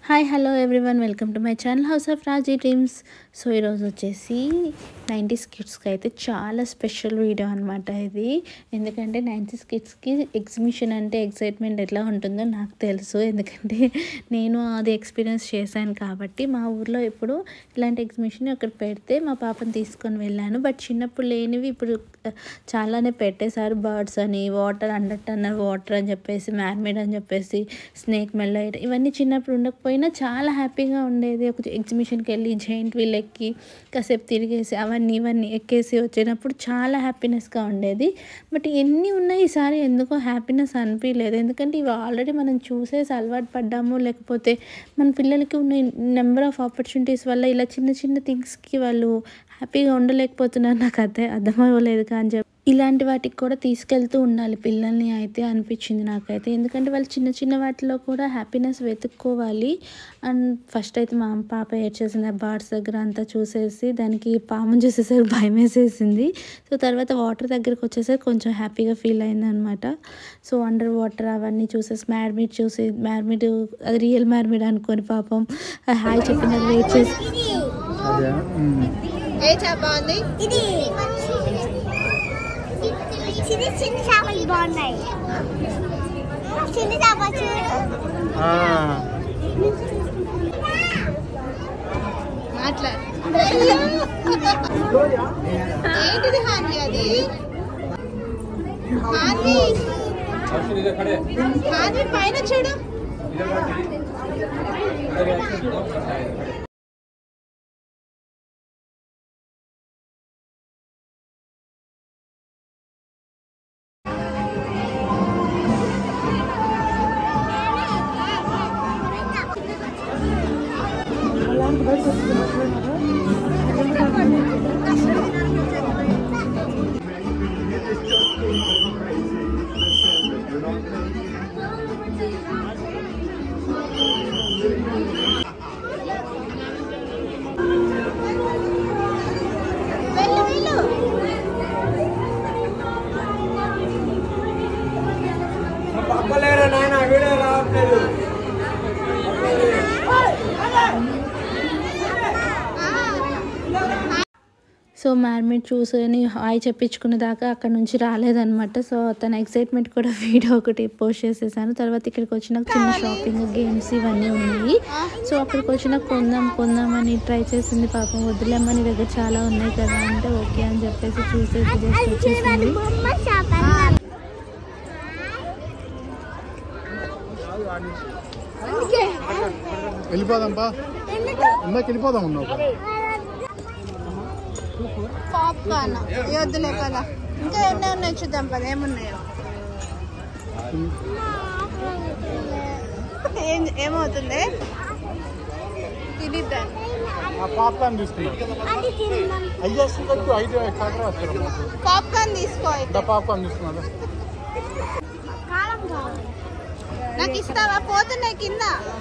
Hi hello everyone welcome to my channel house of Raji dreams so ఈరోజు వచ్చేసి nineties కిడ్స్కి అయితే చాలా స్పెషల్ వీడియో అనమాట ఇది ఎందుకంటే నైంటీస్ కిడ్స్కి ఎగ్జిబిషన్ అంటే ఎక్సైట్మెంట్ ఎట్లా ఉంటుందో నాకు తెలుసు ఎందుకంటే నేను అది ఎక్స్పీరియన్స్ చేశాను కాబట్టి మా ఊర్లో ఇప్పుడు ఇలాంటి ఎగ్జిబిషన్ అక్కడ పెడితే మా పాపని తీసుకొని వెళ్ళాను బట్ చిన్నప్పుడు లేనివి ఇప్పుడు ఆ, చాలానే పెట్టేశారు బర్డ్స్ అని వాటర్ అండర్ టన్నర్ వాటర్ అని చెప్పేసి మ్యార్మేడ్ అని చెప్పేసి స్నేక్ మెల్ల ఇవన్నీ చిన్నప్పుడు ఉండకపోయినా చాలా హ్యాపీగా ఉండేది ఒక ఎగ్జిబిషన్కి వెళ్ళి జైంట్ వీల్ ఎక్కి కాసేపు తిరిగేసి అవన్నీ ఇవన్నీ ఎక్కేసి వచ్చినప్పుడు చాలా హ్యాపీనెస్గా ఉండేది బట్ ఎన్ని ఉన్నాయి ఈసారి ఎందుకో హ్యాపీనెస్ అనిపించలేదు ఎందుకంటే ఇవి ఆల్రెడీ మనం చూసేసి అలవాటు పడ్డాము లేకపోతే మన పిల్లలకి ఉన్న నెంబర్ ఆఫ్ ఆపర్చునిటీస్ వల్ల ఇలా చిన్న చిన్న థింగ్స్కి వాళ్ళు హ్యాపీగా ఉండలేకపోతున్నారు నాకు అదే అర్థమవ్వలేదు కానీ చెప్పి ఇలాంటి వాటికి కూడా తీసుకెళ్తూ ఉండాలి పిల్లల్ని అయితే అనిపించింది నాకైతే ఎందుకంటే వాళ్ళు చిన్న చిన్న వాటిలో కూడా హ్యాపీనెస్ వెతుక్కోవాలి అండ్ ఫస్ట్ అయితే మా పాప ఏడ్చేసింది ఆ బార్డ్స్ దగ్గర అంతా చూసేసి దానికి పాము చూసేసరికి భయం వేసేసింది సో తర్వాత వాటర్ దగ్గరికి వచ్చేసరికి కొంచెం హ్యాపీగా ఫీల్ అయింది అనమాట సో అండర్ వాటర్ అవన్నీ చూసేసి మ్యాడ్మిడ్ చూసి మ్యాడ్మిడ్ అది రియల్ మ్యాడ్మిడ్ అనుకొని పాపం హాయ్ చెప్పినట్టు వెయిట్ చేసి అదే ఉమ్. ఏ చేప బాగుంది ఇది చిన్న చిన్న చేపలు బాగున్నాయి చిన్న చేప చూడు ఆ, మాట్లాడు ఏంటిది హాన్వి అది హాన్వి హాన్వి పైన చూడు వెళ్ళు వెళ్ళు పక్కలేరా నాయన వీడియో రావట్లేదు సో మ్యార్మేడ్ చూసుకొని హాయ్ చెప్పించుకున్న దాకా అక్కడ నుంచి రాలేదనమాట సో తన ఎక్సైట్మెంట్ కూడా వీడియో ఒకటి పోస్ట్ చేసేసాను తర్వాత ఇక్కడికి వచ్చిన చిన్న షాపింగ్ గేమ్స్ ఇవన్నీ ఉన్నాయి సో అక్కడికి వచ్చిన కొందాం కొందాం అని ట్రై చేసింది పాపం వదిలేమ్మని దగ్గర చాలా ఉన్నాయి కదా అంటే ఓకే అని చెప్పేసి చూసేసి జస్ట్ వచ్చేసింది బొమ్మ చేప వెళ్ళిపోదాంపా ఇందాక వెళ్ళిపోదాం ఉన్నావు పాప్కార్న్ వద్దులే కదా ఇంకా ఎన్ని ఉన్నాయి చూద్దాం పద ఏమున్నాయో ఏం ఏమవుతుంది తినిద్దాం ఆ పాప్కార్న్ తీసుకున్నాం అది తిందాం అయ్యా కట్టు ఐదు కాకరా వస్తారు పాప్కార్న్ తీసుకో అయితే పాప్కార్న్ తీసుకున్నాడు కారం కావాలి నాకు ఇస్తావా పోతున్నాయి కింద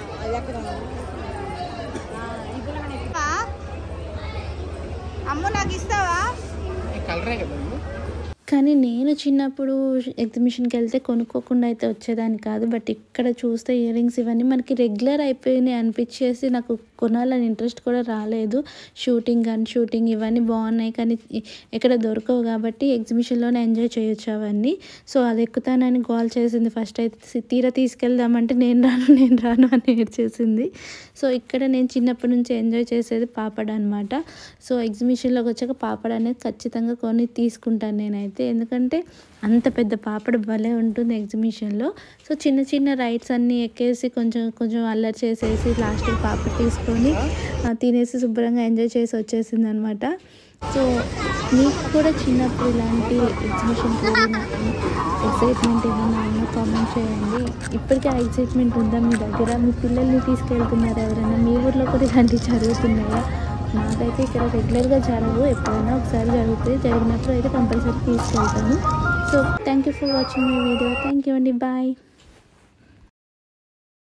ఆ? అమ్ము నాకు ఇస్తావా కలరే కదా కానీ నేను చిన్నప్పుడు ఎగ్జిబిషన్కి వెళ్తే కొనుక్కోకుండా అయితే వచ్చేదాన్ని కాదు బట్ ఇక్కడ చూస్తే ఇయర్ రింగ్స్ ఇవన్నీ మనకి రెగ్యులర్ అయిపోయినాయి అనిపించేసి నాకు కొనాలని ఇంట్రెస్ట్ కూడా రాలేదు షూటింగ్ గన్ షూటింగ్ ఇవన్నీ బాగున్నాయి కానీ ఇ- ఎక్కడ దొరకవు కాబట్టి ఎగ్జిబిషన్లోనే ఎంజాయ్ చేయొచ్చు అవన్నీ సో అది ఎక్కుతానని కాల్ చేసింది ఫస్ట్ అయితే సి- తీరా తీసుకెళ్దామంటే నేను రాను నేను రాను అని ఏడ్చేసింది సో ఇక్కడ నేను చిన్నప్పటి నుంచి ఎంజాయ్ చేసేది పాపడ్ అనమాట సో ఎగ్జిబిషన్లోకి వచ్చాక పాపడ్ అనేది ఖచ్చితంగా కొని తీసుకుంటాను నేనైతే ఎందుకంటే అంత పెద్ద పాపడ్ భలే ఉంటుంది ఎగ్జిబిషన్లో సో చిన్న చిన్న రైడ్స్ అన్నీ ఎక్కేసి కొంచెం కొంచెం అల్లరి చేసేసి లాస్ట్కి పాపడ్ తీసుకొని ఆ, తినేసి శుభ్రంగా ఎంజాయ్ చేసి వచ్చేసింది అనమాట సో మీకు కూడా చిన్నప్పుడు ఇలాంటి ఎగ్జిబిషన్కి వెళ్ళినప్పుడు ఎక్సైట్మెంట్ ఏమైనా ఉన్నా కామెంట్ చేయండి ఇప్పటికీ ఆ ఎక్సైట్మెంట్ ఉందా మీ దగ్గర మీ పిల్లల్ని తీసుకెళ్తున్నారు ఎవరైనా మీ ఊర్లో కూడా ఇలాంటివి జరుగుతున్నాయా నాకైతే ఇక్కడ రెగ్యులర్గా జరగవు ఎప్పుడైనా ఒకసారి జరుగుతాయి జరిగినప్పుడు అయితే కంపల్సరీ తీసుకెళ్తాను so thank you for watching my video thank you అండి బాయ్